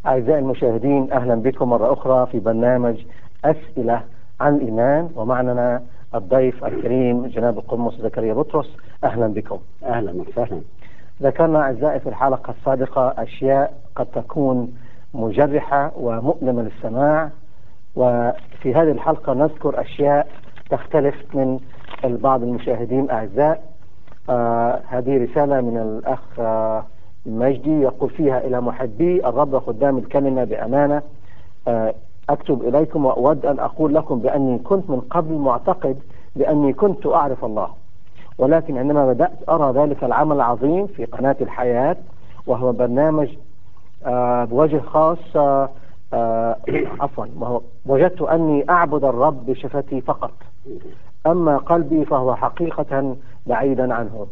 أعزائي المشاهدين أهلا بكم مرة أخرى في برنامج أسئلة عن الإيمان ومعنا الضيف الكريم جناب القمص زكريا بطرس أهلا بكم اهلا وسهلا ذكرنا أعزائي في الحلقة السابقة أشياء قد تكون مجرحة ومؤلمة للسماع وفي هذه الحلقة نذكر أشياء تختلف من بعض المشاهدين أعزاء آه هذه رسالة من الأخ آه مجدي يقول فيها إلى محبي الرب وخدام الكلمة بأمانة آه أكتب إليكم وأود أن أقول لكم بأني كنت من قبل معتقد بأني كنت أعرف الله ولكن عندما بدأت أرى ذلك العمل العظيم في قناة الحياة وهو برنامج آه بوجه خاص آه آه عفوا وهو وجدت أني أعبد الرب بشفتي فقط أما قلبي فهو حقيقة بعيدا عنه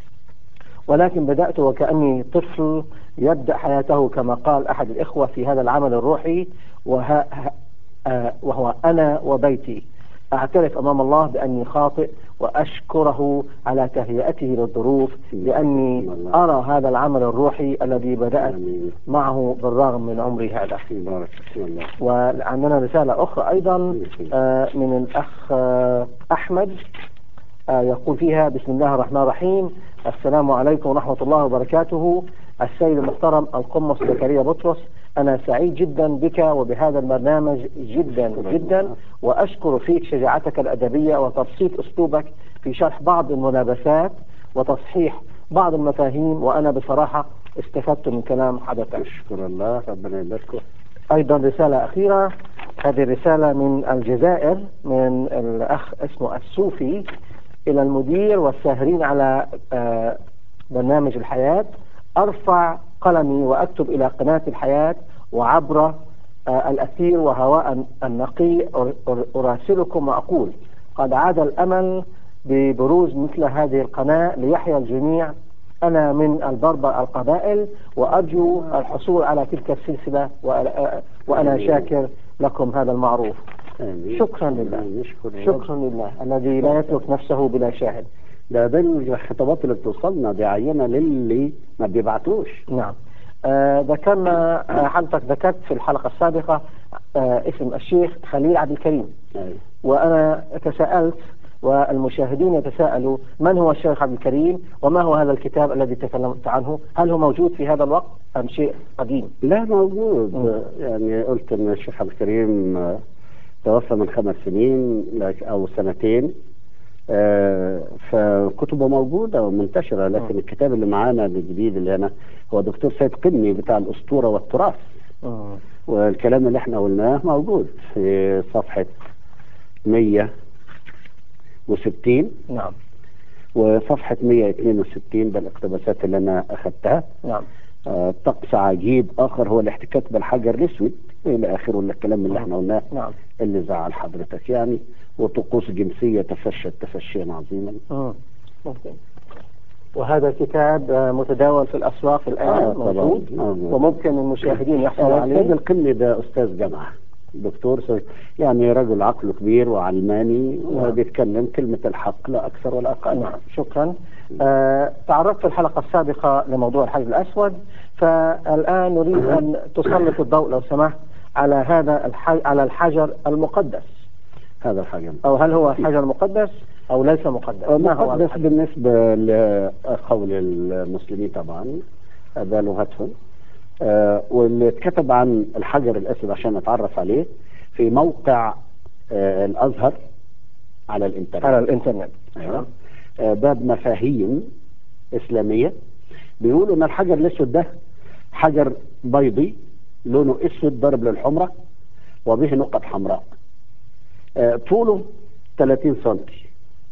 ولكن بدأت وكأني طفل يبدأ حياته كما قال أحد الإخوة في هذا العمل الروحي وه... آه وهو أنا وبيتي أعترف أمام الله بأني خاطئ وأشكره على تهيئته للظروف لأني أرى هذا العمل الروحي الذي بدأت معه بالرغم من عمري هذا بارك بسم الله وعندنا رسالة أخرى أيضا آه من الأخ آه أحمد آه يقول فيها بسم الله الرحمن الرحيم السلام عليكم ورحمة الله وبركاته السيد المحترم القمص زكريا بطرس أنا سعيد جدا بك وبهذا البرنامج جدا جدا وأشكر فيك شجاعتك الأدبية وتبسيط أسلوبك في شرح بعض الملابسات وتصحيح بعض المفاهيم وأنا بصراحة استفدت من كلام حضرتك اشكر الله ربنا يباركه أيضا رسالة أخيرة هذه الرسالة من الجزائر من الأخ اسمه السوفي إلى المدير والساهرين على آه برنامج الحياة أرفع قلمي وأكتب إلى قناة الحياة وعبر آه الأثير وهواء النقي أراسلكم وأقول قد عاد الأمل ببروز مثل هذه القناة ليحيا الجميع أنا من البربر القبائل وأرجو الحصول على تلك السلسلة وأنا شاكر لكم هذا المعروف آمين. شكرا لله نشكر شكرا لله الذي لا يترك نفسه بلا شاهد ده ده الخطابات اللي بتوصلنا دي عينه للي ما بيبعتوش نعم آه ذكرنا آه حضرتك ذكرت في الحلقة السابقة آه اسم الشيخ خليل عبد الكريم أيوة. وأنا تساءلت والمشاهدين يتساءلوا من هو الشيخ عبد الكريم وما هو هذا الكتاب الذي تكلمت عنه هل هو موجود في هذا الوقت أم شيء قديم لا موجود مم. يعني قلت ان الشيخ عبد الكريم آه، توفى من خمس سنين لك- او سنتين آه، فكتبه موجودة ومنتشرة لكن مم. الكتاب اللي معانا الجديد اللي هنا هو دكتور سيد قني بتاع الأسطورة والتراث مم. والكلام اللي احنا قلناه موجود في صفحة 160 نعم وصفحة 162 ده الاقتباسات اللي انا اخذتها نعم آه، طقس عجيب اخر هو الاحتكاك بالحجر الاسود الى اخره من الكلام اللي احنا قلناه نعم اللي زعل حضرتك يعني وطقوس جنسية تفشت تفشيا عظيما مم. ممكن وهذا الكتاب آه، متداول في الأسواق الآن آه، طبعاً. موجود موجود. وممكن المشاهدين يحصلوا آه، سيد عليه القني ده استاذ جامعة دكتور سيد يعني رجل عقله كبير وعلماني وبيتكلم كلمة الحق لا أكثر ولا أقل نعم شكرا آه تعرضت في الحلقة السابقة لموضوع الحجر الأسود فالآن نريد أن تسلط الضوء لو سمحت على هذا الحج على الحجر المقدس هذا الحاجة أو هل هو حجر مقدس أو ليس مقدس ما هو مقدس الحجر؟ بالنسبة لقول المسلمين طبعا هذا لغتهم آه، واللي اتكتب عن الحجر الأسود عشان نتعرف عليه في موقع آه، الأزهر على الإنترنت على الإنترنت أيوة. آه، باب مفاهيم إسلامية بيقولوا إن الحجر الأسود ده حجر بيضي لونه أسود ضرب للحمرة وبه نقط حمراء آه، طوله 30 سنتي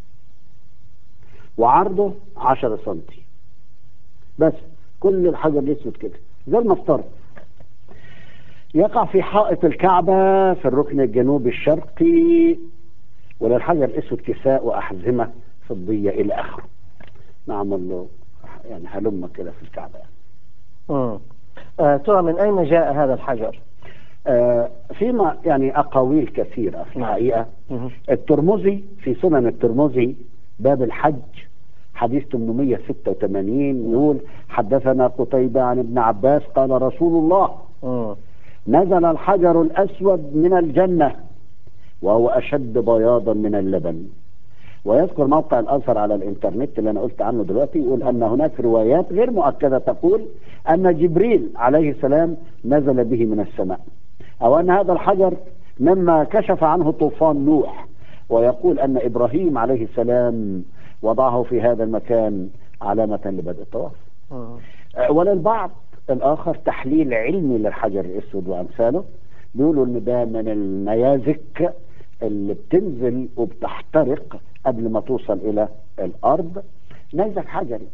وعرضه 10 سنتي بس كل الحجر الأسود كده زي المسطرة يقع في حائط الكعبة في الركن الجنوبي الشرقي وللحجر الأسود كساء وأحزمة فضية إلى آخره نعمل له يعني هلمة كده في الكعبة يعني. مم. آه ترى من أين جاء هذا الحجر؟ آه فيما يعني أقاويل كثيرة في نعم. الحقيقة مم. الترمذي في سنن الترمذي باب الحج حديث 886 يقول حدثنا قتيبة عن ابن عباس قال رسول الله مم. نزل الحجر الأسود من الجنة وهو أشد بياضا من اللبن ويذكر موقع الأزهر على الإنترنت اللي أنا قلت عنه دلوقتي يقول أن هناك روايات غير مؤكدة تقول أن جبريل عليه السلام نزل به من السماء أو أن هذا الحجر مما كشف عنه طوفان نوح ويقول أن إبراهيم عليه السلام وضعه في هذا المكان علامة لبدء الطواف مم. وللبعض الآخر تحليل علمي للحجر الأسود وأمثاله بيقولوا إن ده من النيازك اللي بتنزل وبتحترق قبل ما توصل إلى الأرض نيزك حجري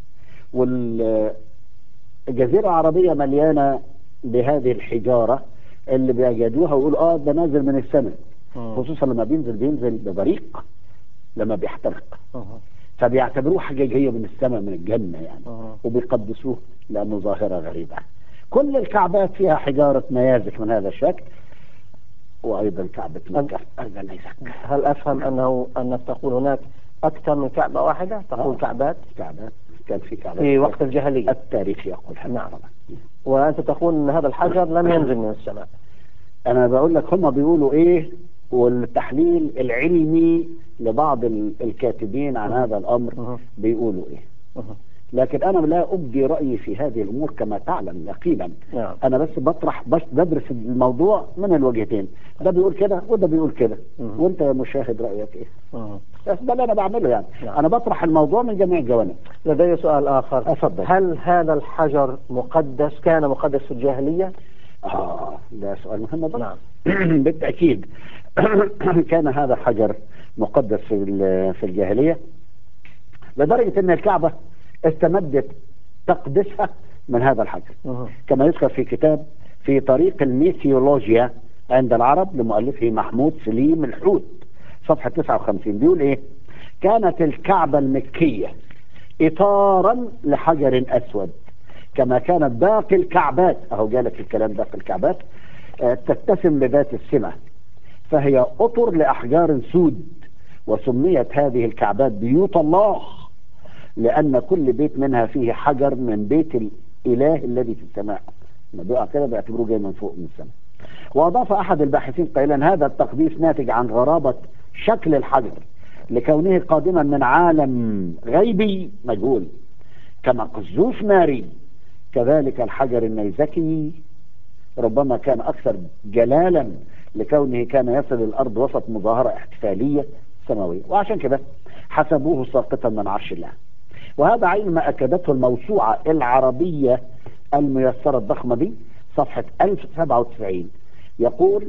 والجزيرة العربية مليانة بهذه الحجارة اللي بيجدوها ويقولوا اه ده نازل من السماء مم. خصوصا لما بينزل بينزل ببريق لما بيحترق مم. فبيعتبروه حاجة جاية من السماء من الجنة يعني مم. وبيقدسوه لأنه ظاهرة غريبة كل الكعبات فيها حجارة نيازك من هذا الشكل وأيضا كعبة مكة أيضا نيزك هل أفهم أنه أنك تقول هناك أكثر من كعبة واحدة تقول آه. كعبات كعبات كان في كعبات في وقت الجاهلية التاريخ يقول هذا نعم. طبعا وأنت تقول أن هذا الحجر لم ينزل من السماء أنا بقول لك هم بيقولوا إيه والتحليل العلمي لبعض ال- الكاتبين عن مم. هذا الأمر مم. بيقولوا إيه مم. لكن أنا لا أبدي رأيي في هذه الأمور كما تعلم يقينا نعم انا بس بطرح بس بدرس الموضوع من الوجهتين ده بيقول كده وده بيقول كده مم. وانت يا مشاهد رايك ايه مم. بس ده اللي انا بعمله يعني نعم. انا بطرح الموضوع من جميع الجوانب لدي سؤال آخر اتفضل هل هذا الحجر مقدس كان مقدس في الجاهلية؟ اه ده سؤال مهم بقى نعم بالتاكيد كان هذا الحجر مقدس في ال- في الجاهليه لدرجه ان الكعبه استمدت تقدسها من هذا الحجر مم. كما يذكر في كتاب في طريق الميثيولوجيا عند العرب لمؤلفه محمود سليم الحوت صفحة 59 بيقول ايه كانت الكعبة المكية إطارا لحجر أسود كما كانت باقي الكعبات أهو جالك الكلام ده في الكعبات آه، تتسم بذات السمة فهي أطر لأحجار سود وسميت هذه الكعبات بيوت الله لأن كل بيت منها فيه حجر من بيت الإله الذي في السماء لما بيقع كده بيعتبروه جاي من فوق من السماء وأضاف أحد الباحثين قائلا هذا التقديس ناتج عن غرابة شكل الحجر لكونه قادما من عالم غيبي مجهول كما قزوف ناري كذلك الحجر النيزكي ربما كان أكثر جلالا لكونه كان يصل الأرض وسط مظاهرة احتفالية سماوية وعشان كده حسبوه ساقطا من عرش الله وهذا عين ما أكدته الموسوعة العربية الميسرة الضخمة دي صفحة 1097 يقول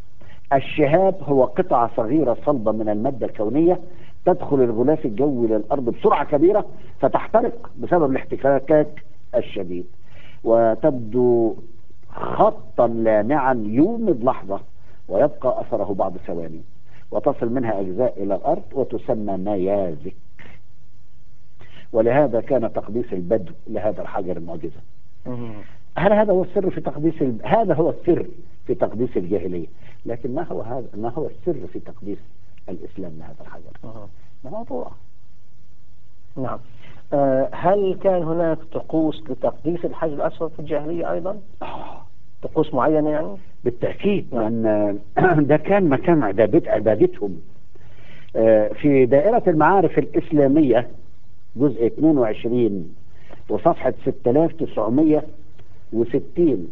الشهاب هو قطعة صغيرة صلبة من المادة الكونية تدخل الغلاف الجوي للأرض بسرعة كبيرة فتحترق بسبب الاحتكاك الشديد وتبدو خطا لامعا يومض لحظة ويبقى أثره بعض ثواني وتصل منها أجزاء إلى الأرض وتسمى نيازك ولهذا كان تقديس البدو لهذا الحجر المعجزة مم. هل هذا هو السر في تقديس ال... هذا هو السر في تقديس الجاهلية لكن ما هو هذا ما هو السر في تقديس الإسلام لهذا الحجر مم. ده موضوع نعم آه، هل كان هناك طقوس لتقديس الحجر الأسود في الجاهلية أيضا؟ آه. طقوس معينة يعني؟ بالتأكيد نعم. لأن ده كان مكان عبادت عبادتهم آه، في دائرة المعارف الإسلامية جزء 22 وصفحة 6960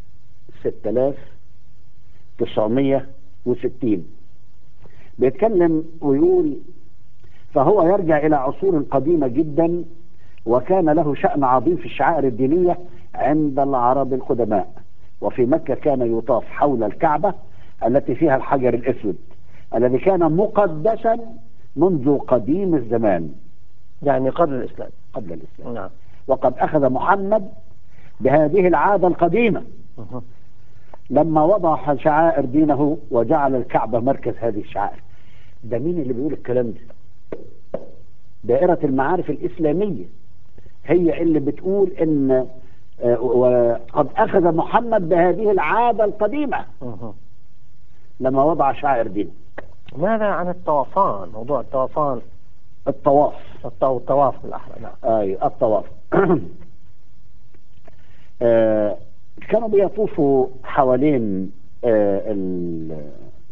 6960 بيتكلم ويقول فهو يرجع إلى عصور قديمة جدا وكان له شأن عظيم في الشعائر الدينية عند العرب القدماء وفي مكة كان يطاف حول الكعبة التي فيها الحجر الأسود الذي كان مقدسا منذ قديم الزمان يعني قبل الإسلام قبل الإسلام نعم وقد أخذ محمد بهذه العادة القديمة مم. لما وضع شعائر دينه وجعل الكعبة مركز هذه الشعائر ده مين اللي بيقول الكلام ده دائرة المعارف الإسلامية هي اللي بتقول إن آه، وقد أخذ محمد بهذه العادة القديمة مم. لما وضع شعائر دينه ماذا عن الطوفان موضوع الطوفان الطواف الط- الطواف بالأحرى نعم أي الطواف آه، كانوا بيطوفوا حوالين آه، ال-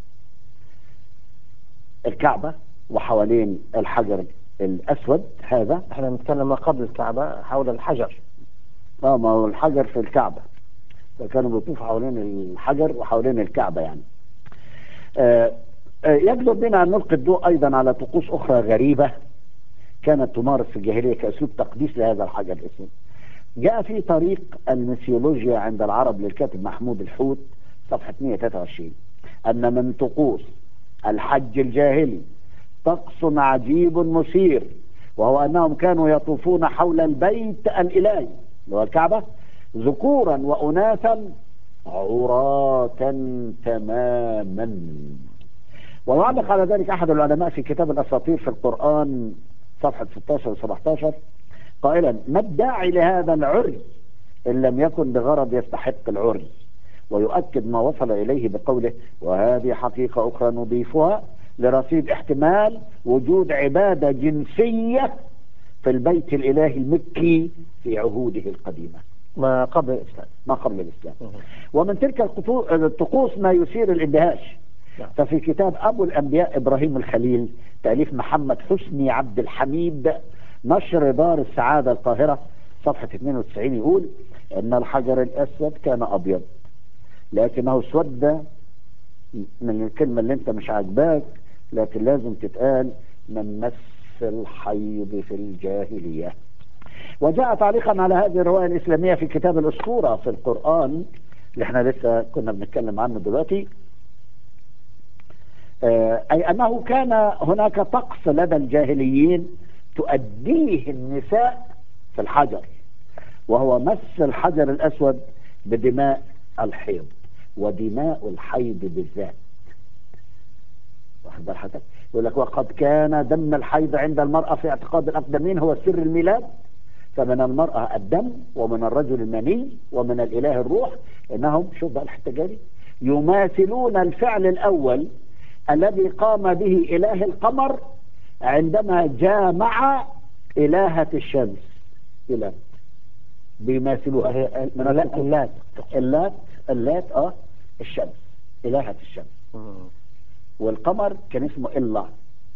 الكعبة وحوالين الحجر الأسود هذا احنا نتكلم ما قبل الكعبة حول الحجر اه ما هو الحجر في الكعبة فكانوا بيطوفوا حوالين الحجر وحوالين الكعبة يعني آه، آه، يجدر بنا أن نلقي الضوء أيضا على طقوس أخرى غريبة كانت تمارس في الجاهلية كأسلوب تقديس لهذا الحجر الأسود جاء في طريق الميثولوجيا عند العرب للكاتب محمود الحوت صفحة 123 أن من طقوس الحج الجاهلي طقس عجيب مثير وهو أنهم كانوا يطوفون حول البيت الإلهي اللي هو الكعبة ذكورا وأناثا عراة تماما ويعلق على ذلك أحد العلماء في كتاب الأساطير في القرآن صفحة 16 و 17 قائلا ما الداعي لهذا العري إن لم يكن بغرض يستحق العري ويؤكد ما وصل إليه بقوله وهذه حقيقة أخرى نضيفها لرصيد احتمال وجود عبادة جنسية في البيت الإلهي المكي في عهوده القديمة ما قبل الإسلام ما قبل الإسلام مه. ومن تلك القطو- الطقوس ما يثير الاندهاش نعم. ففي كتاب أبو الأنبياء إبراهيم الخليل تأليف محمد حسني عبد الحميد نشر دار السعادة القاهرة صفحة 92 يقول أن الحجر الأسود كان أبيض لكنه اسود من الكلمة اللي أنت مش عاجباك لكن لازم تتقال من مس الحيض في الجاهلية وجاء تعليقا على هذه الرواية الإسلامية في كتاب الأسطورة في القرآن اللي احنا لسه كنا بنتكلم عنه دلوقتي آه، أي أنه كان هناك طقس لدى الجاهليين تؤديه النساء في الحجر وهو مس الحجر الأسود بدماء الحيض ودماء الحيض بالذات واخد بال حضرتك يقول لك وقد كان دم الحيض عند المرأة في اعتقاد الأقدمين هو سر الميلاد فمن المرأة الدم ومن الرجل المني ومن الإله الروح إنهم شوف بقى الحتة جاري يماثلون الفعل الأول الذي قام به إله القمر عندما جامع إلهة الشمس إله بيماثلوها وهي من الل- الطقوس. اللات اللات اللات اه الشمس إلهة الشمس مم. والقمر كان اسمه إلا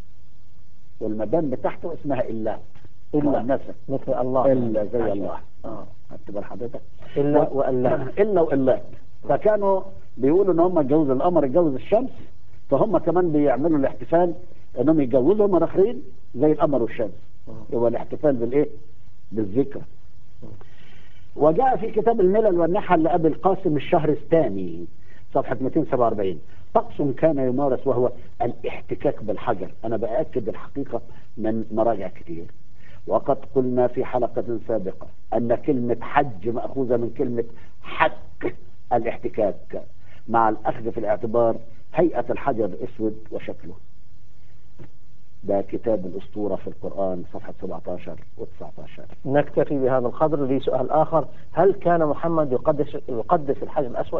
والمدام بتاعته اسمها إلا إلا. مؤنثة مثل الله إلا زي عشان. الله آه. خدت بال حضرتك إلا و- وألا إلا وإلا فكانوا بيقولوا ان هم اتجوزوا القمر اتجوز الشمس فهم كمان بيعملوا الاحتفال انهم يتجوزوا هم الاخرين زي القمر والشمس هو الاحتفال بالايه بالذكرى وجاء في كتاب الملل والنحل لأبي القاسم الشهر الثاني صفحة 247 طقس كان يمارس وهو الاحتكاك بالحجر أنا بأكد الحقيقة من مراجع كتير وقد قلنا في حلقة سابقة أن كلمة حج مأخوذة من كلمة حك الاحتكاك مع الأخذ في الاعتبار هيئة الحجر الأسود وشكله ده كتاب الأسطورة في القرآن صفحة 17 و19 نكتفي بهذا القدر لي سؤال آخر هل كان محمد يقدس يقدس الحجر الأسود؟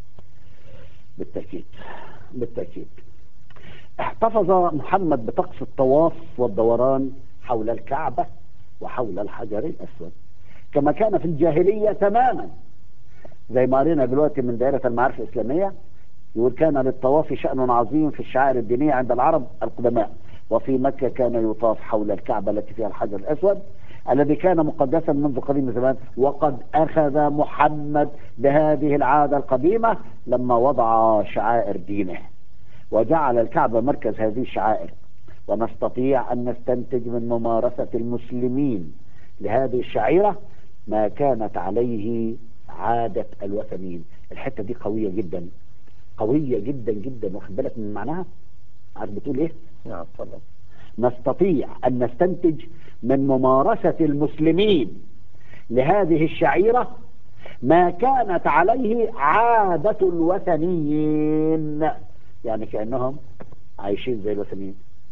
بالتأكيد بالتأكيد احتفظ محمد بطقس الطواف والدوران حول الكعبة وحول الحجر الأسود كما كان في الجاهلية تماما زي ما قرينا دلوقتي من دائرة المعارف الإسلامية يقول كان للطواف شأن عظيم في الشعائر الدينية عند العرب القدماء وفي مكة كان يطاف حول الكعبة التي فيها الحجر الأسود الذي كان مقدسا منذ قديم الزمان وقد أخذ محمد بهذه العادة القديمة لما وضع شعائر دينه وجعل الكعبة مركز هذه الشعائر ونستطيع أن نستنتج من ممارسة المسلمين لهذه الشعيرة ما كانت عليه عادة الوثنيين الحتة دي قوية جدا قوية جدا جدا واخد بالك من معناها عارف بتقول ايه نعم تفضل نستطيع أن نستنتج من ممارسة المسلمين لهذه الشعيرة ما كانت عليه عادة الوثنيين يعني كأنهم عايشين زي الوثنيين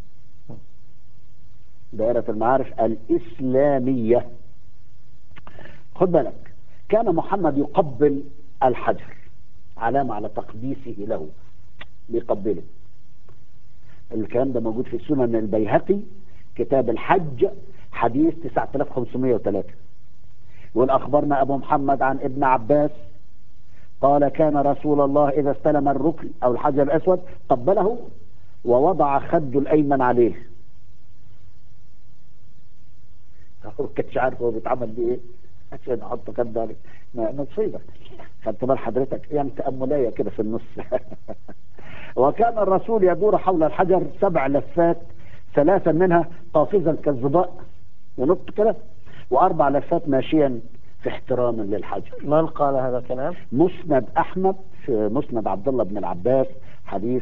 دائرة المعارف الإسلامية خد بالك كان محمد يقبل الحجر علامة على تقديسه له بيقبله الكلام ده موجود في سنن البيهقي كتاب الحج حديث 9503 يقول أخبرنا أبو محمد عن ابن عباس قال كان رسول الله إذا استلم الركن أو الحجر الأسود قبله ووضع خده الأيمن عليه هو كانش عارف هو بيتعمل بإيه عشان احط خده عليه ما مصيبة خدت بال حضرتك يعني تأملية كده في النص وكان الرسول يدور حول الحجر سبع لفات ثلاثا منها قافزا كالظباء ينط كده وأربع لفات ماشيا في احتراما للحجر من قال هذا الكلام؟ مسند أحمد في مسند عبد الله بن العباس حديث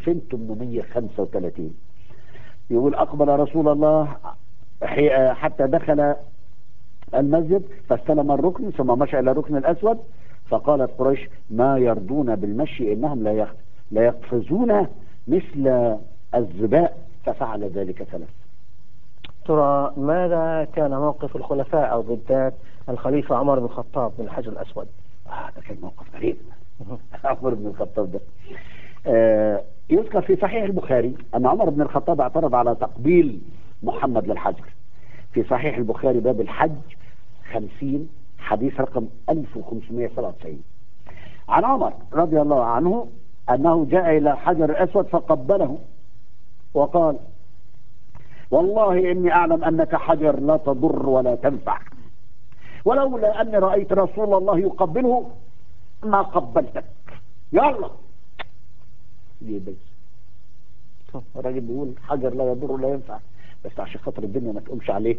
2835 يقول أقبل رسول الله حي- حتى دخل المسجد فاستلم الركن ثم مشى إلى الركن الأسود فقالت قريش ما يرضون بالمشي إنهم لا يخ- لا يقفزون مثل الزباء ففعل ذلك ثلاث ترى ماذا كان موقف الخلفاء أو بالذات الخليفة عمر بن الخطاب من الحجر الأسود؟ آه ده كان موقف غريب عمر بن الخطاب ده آه يذكر في صحيح البخاري أن عمر بن الخطاب اعترض على تقبيل محمد للحجر في صحيح البخاري باب الحج 50 حديث رقم 1597 عن عمر رضي الله عنه أنه جاء إلى حجر الأسود فقبله وقال والله إني أعلم أنك حجر لا تضر ولا تنفع ولولا أني رأيت رسول الله يقبله ما قبلتك يلا دي بس الراجل بيقول حجر لا يضر ولا ينفع بس عشان خاطر الدنيا ما تقومش عليه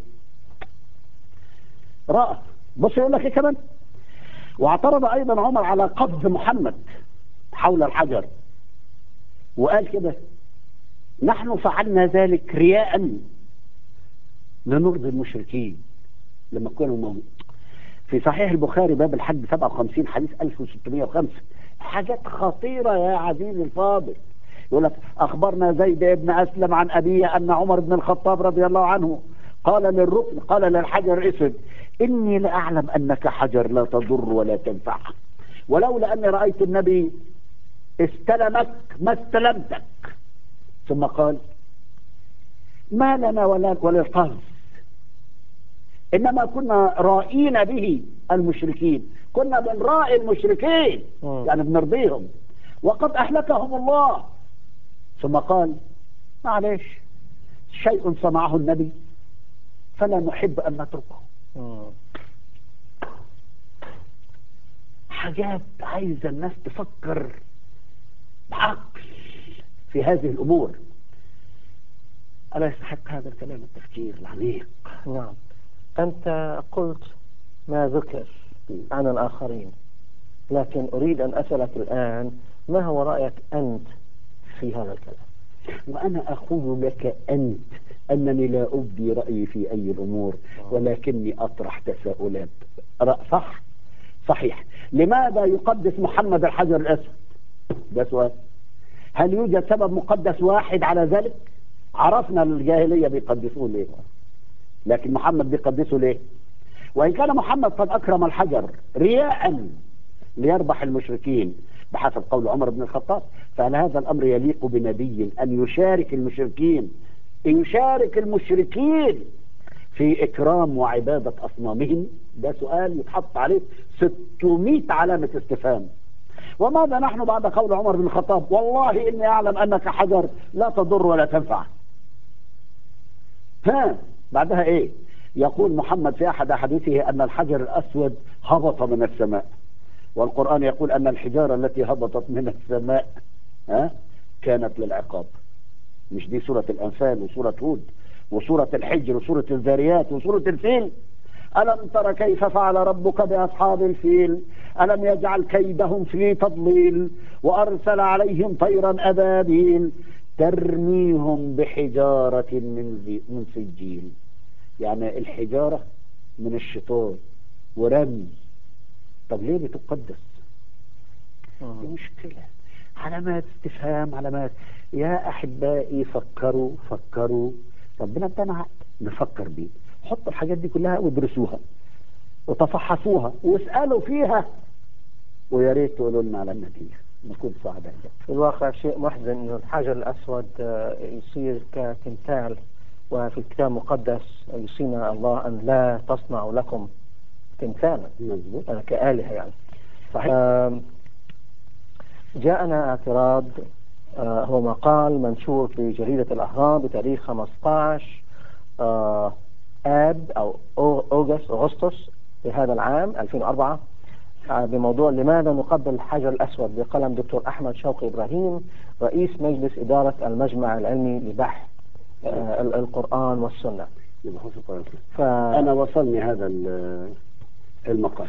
رأى بص يقول لك ايه كمان واعترض ايضا عمر على قبض محمد حول الحجر وقال كده نحن فعلنا ذلك رياء لنرضي المشركين لما كانوا موجود في صحيح البخاري باب الحج 57 حديث 1605 حاجات خطيرة يا عزيزي الفاضل يقول لك أخبرنا زيد بن أسلم عن أبيه أن عمر بن الخطاب رضي الله عنه قال للركن قال للحجر الأسود إني لأعلم أنك حجر لا تضر ولا تنفع ولولا أني رأيت النبي استلمك ما استلمتك ثم قال ما لنا ولا وللقذف إنما كنا رائين به المشركين كنا بنرائي المشركين مم. يعني بنرضيهم وقد أهلكهم الله ثم قال معلش شيء صنعه النبي فلا نحب أن نتركه مم. حاجات عايزة الناس تفكر بعقل في هذه الأمور ألا يستحق هذا الكلام التفكير العميق نعم أنت قلت ما ذكر عن الآخرين لكن أريد أن أسألك الآن ما هو رأيك أنت في هذا الكلام وأنا أقول لك أنت أنني لا أبدي رأيي في أي الأمور ولكني أطرح تساؤلات رأ- صح صحيح لماذا يقدس محمد الحجر الأسود ده سؤال هل يوجد سبب مقدس واحد على ذلك عرفنا الجاهلية بيقدسوه ليه لكن محمد بيقدسه ليه وإن كان محمد قد أكرم الحجر رياء ليربح المشركين بحسب قول عمر بن الخطاب فهل هذا الأمر يليق بنبي أن يشارك المشركين يشارك المشركين في إكرام وعبادة أصنامهم ده سؤال يتحط عليه 600 علامة استفهام وماذا نحن بعد قول عمر بن الخطاب والله إني أعلم أنك حجر لا تضر ولا تنفع ها بعدها إيه يقول محمد في أحد أحاديثه أن الحجر الأسود هبط من السماء والقرآن يقول أن الحجارة التي هبطت من السماء ها كانت للعقاب مش دي سورة الأنفال وسورة هود وسورة الحجر وسورة الذاريات وسورة الفيل ألم تر كيف فعل ربك بأصحاب الفيل ألم يجعل كيدهم في تضليل وأرسل عليهم طيرا أبابيل ترميهم بحجارة من زي- من سجيل يعني الحجارة من الشيطان ورمي طب ليه بتقدس دي مشكلة علامات استفهام علامات يا أحبائي فكروا فكروا ربنا ادانا عقل نفكر بيه حطوا الحاجات دي كلها وادرسوها وتفحصوها واسألوا فيها ويا ريت تقولوا لنا على النتيجة نكون سعداء في الواقع شيء محزن أن الحجر الأسود آه، يصير كتمثال وفي الكتاب المقدس يوصينا الله أن لا تصنعوا لكم تمثالا مظبوط آه، كآلهة يعني صحيح آم، جاءنا اعتراض آه، هو مقال منشور في جريدة الأهرام بتاريخ 15 آه، آب أو أو- أوغست أغسطس في هذا العام 2004 آه، بموضوع لماذا نقبل الحجر الأسود بقلم دكتور أحمد شوقي إبراهيم رئيس مجلس إدارة المجمع العلمي لبحث آه، ال- القرآن والسنة يبقى حسن قرآن. ف... أنا وصلني هذا ال- المقال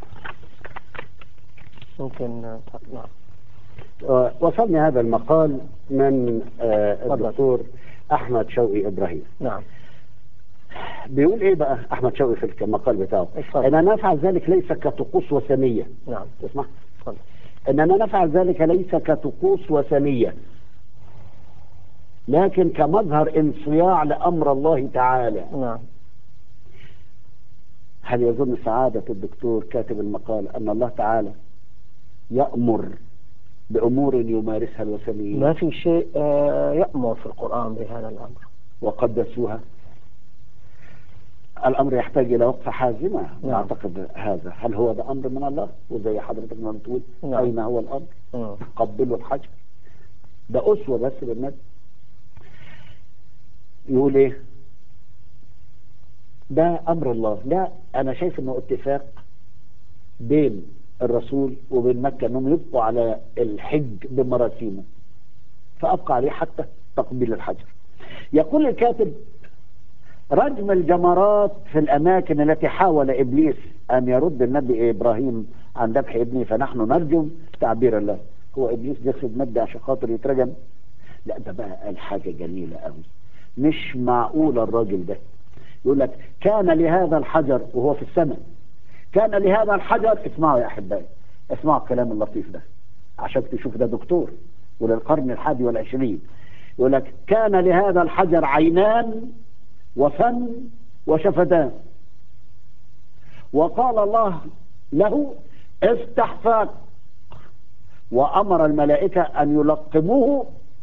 ممكن آه، نعم آه، وصلني هذا المقال من آه، تفضل. الدكتور أحمد شوقي إبراهيم نعم بيقول إيه بقى أحمد شوقي في المقال بتاعه اتفضل. أننا نفعل ذلك ليس كطقوس وثنية نعم تسمع تفضل أننا نفعل ذلك ليس كطقوس وثنية لكن كمظهر انصياع لأمر الله تعالى نعم هل يظن سعادة الدكتور كاتب المقال أن الله تعالى يأمر بأمور يمارسها الوثنيين ما في شيء آه، يأمر في القرآن بهذا الأمر وقدسوها الأمر يحتاج إلى وقفة حازمة نعم. أعتقد هذا هل هو ده أمر من الله وزي حضرتك ما بتقول نعم. أين هو الأمر مم. قبلوا الحجر ده أسوة بس بالنبي يقول إيه ده أمر الله لا أنا شايف إنه اتفاق بين الرسول وبين مكة إنهم يبقوا على الحج بمراسيمه فأبقى عليه حتى تقبيل الحجر يقول الكاتب رجم الجمرات في الأماكن التي حاول إبليس أن يرد النبي إبراهيم عن ذبح ابنه فنحن نرجم تعبير الله هو إبليس جسد مادة عشان خاطر يترجم لا ده بقى قال حاجة جميلة قوي مش معقول الراجل ده يقول لك كان لهذا الحجر وهو في السماء كان لهذا الحجر اسمعوا يا أحبائي اسمعوا الكلام اللطيف ده عشان تشوف ده دكتور وللقرن الحادي والعشرين يقول لك كان لهذا الحجر عينان وفم وشفتان وقال الله له افتح فاك وأمر الملائكة أن يلقموه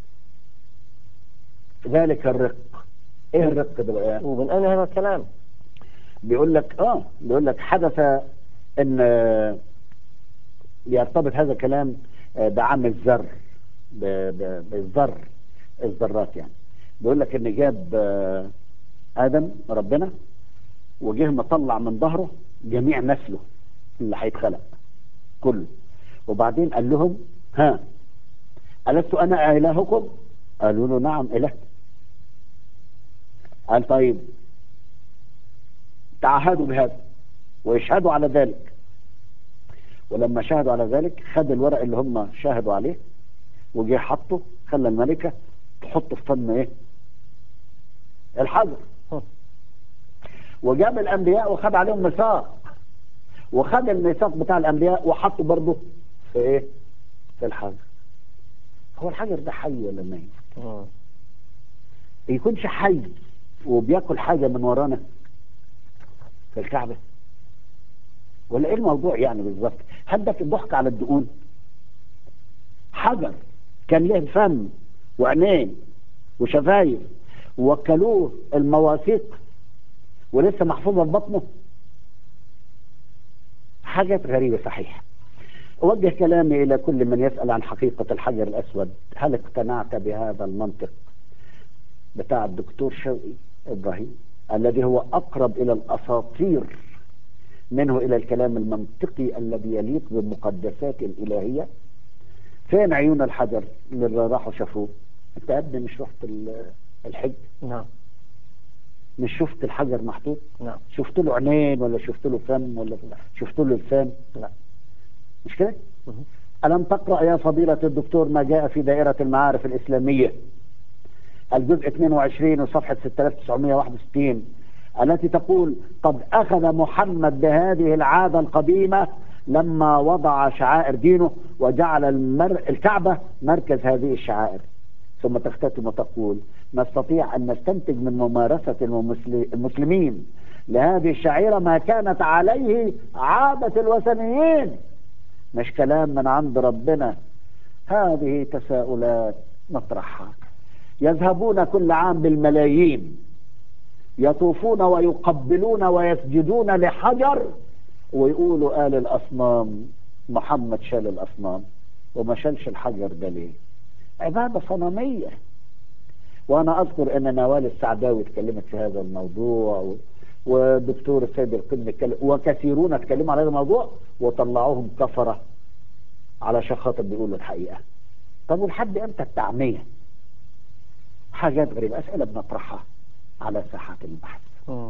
ذلك الرق ايه الرق ده بقى ومن أين هذا الكلام؟ بيقول لك اه بيقول لك حدث ان آه، يرتبط هذا الكلام آه، بعام الذر ب- ب- بالذر الذرات يعني بيقول لك ان جاب آه، ادم ربنا وجه مطلع من ظهره جميع نسله اللي هيتخلق كله وبعدين قال لهم ها ألست أنا إلهكم؟ قالوا له نعم إله قال طيب تعهدوا بهذا ويشهدوا على ذلك ولما شهدوا على ذلك خد الورق اللي هم شاهدوا عليه وجه حطه خلى الملكة تحطه في فم ايه الحجر وجاب الانبياء وخد عليهم ميثاق وخد الميثاق بتاع الانبياء وحطه برضه في ايه في الحجر هو الحجر ده حي ولا ميت مم. يكونش حي وبياكل حاجة من ورانا في الكعبة ولا ايه الموضوع يعني بالظبط هل ده ضحك على الدقون حجر كان له فم وعينين وشفايف ووكلوه المواثيق ولسه محفوظة في بطنه حاجات غريبة صحيح أوجه كلامي إلى كل من يسأل عن حقيقة الحجر الأسود هل اقتنعت بهذا المنطق بتاع الدكتور شوقي إبراهيم الذي هو أقرب إلى الأساطير منه إلى الكلام المنطقي الذي يليق بالمقدسات الإلهية فين عيون الحجر اللي راحوا شافوه انت يا ابني مش رحت ال- الحج نعم مش شفت الحجر محطوط نعم شفت له عينين ولا شفت له فم ولا شفت له لسان لا مش كده مهم. ألم تقرأ يا فضيلة الدكتور ما جاء في دائرة المعارف الإسلامية الجزء 22 وصفحة 6961 التي تقول قد أخذ محمد بهذه العادة القديمة لما وضع شعائر دينه وجعل المر... الكعبة مركز هذه الشعائر ثم تختتم وتقول نستطيع أن نستنتج من ممارسة المسل- المسلمين لهذه الشعيرة ما كانت عليه عادة الوثنيين مش كلام من عند ربنا هذه تساؤلات نطرحها يذهبون كل عام بالملايين يطوفون ويقبلون ويسجدون لحجر ويقولوا آل الأصنام محمد شال الأصنام وما شالش الحجر ده ليه عبادة صنمية وأنا أذكر أن نوال السعداوي اتكلمت في هذا الموضوع و... ودكتور السيد القدم اتكلم وكثيرون اتكلموا على هذا الموضوع وطلعوهم كفرة على خاطر بيقولوا الحقيقة طب ولحد امتى التعمية حاجات غريبة أسئلة بنطرحها على ساحات البحث مم.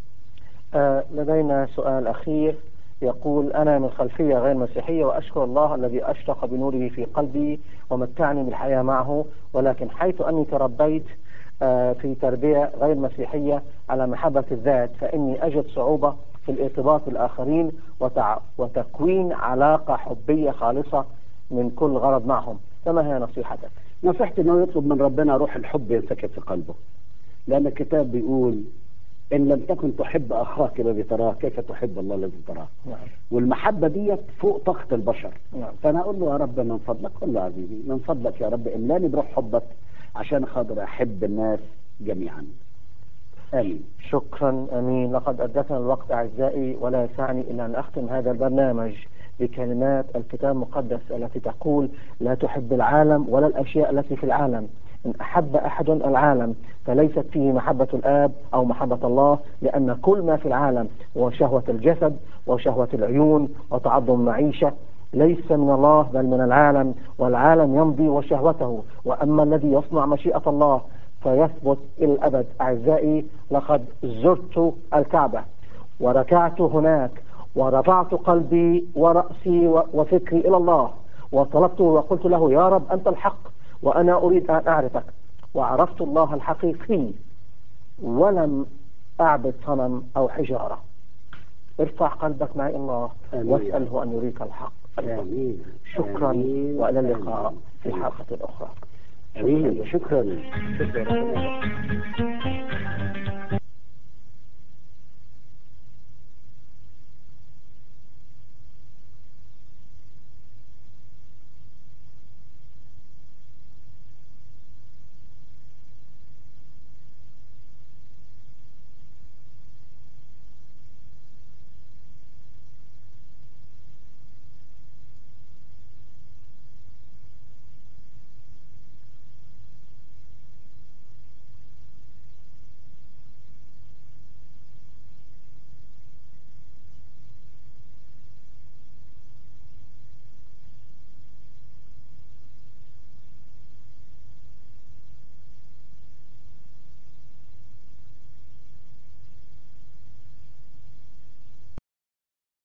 آه لدينا سؤال أخير يقول أنا من خلفية غير مسيحية وأشكر الله الذي أشرق بنوره في قلبي ومتعني بالحياة معه ولكن حيث أني تربيت آه في تربية غير مسيحية على محبة الذات فإني أجد صعوبة في الارتباط بالآخرين وتع... وتكوين علاقة حبية خالصة من كل غرض معهم فما هي نصيحتك؟ نصيحتي انه يطلب من ربنا روح الحب ينسكب في قلبه لان الكتاب بيقول ان لم تكن تحب اخاك الذي تراه كيف تحب الله الذي تراه نعم والمحبه ديت فوق طاقه البشر نعم فانا اقول له يا رب من فضلك قل له عزيزي من فضلك يا رب املاني بروح حبك عشان خاطر احب الناس جميعا امين شكرا امين لقد ادتنا الوقت اعزائي ولا يسعني الا ان اختم هذا البرنامج بكلمات الكتاب المقدس التي تقول لا تحب العالم ولا الاشياء التي في العالم ان احب احد العالم فليست فيه محبه الاب او محبه الله لان كل ما في العالم هو شهوه الجسد وشهوه العيون وتعظم المعيشه ليس من الله بل من العالم والعالم يمضي وشهوته واما الذي يصنع مشيئه الله فيثبت إلى الأبد أعزائي لقد زرت الكعبة وركعت هناك ورفعت قلبي ورأسي وفكري إلى الله وطلبته وقلت له يا رب أنت الحق وأنا أريد أن أعرفك وعرفت الله الحقيقي ولم أعبد صنم أو حجارة ارفع قلبك معي الله آمين. واسأله أن يريك الحق امين شكرا آمين. وإلى اللقاء آمين. في حلقة أخرى امين شكرا شكرا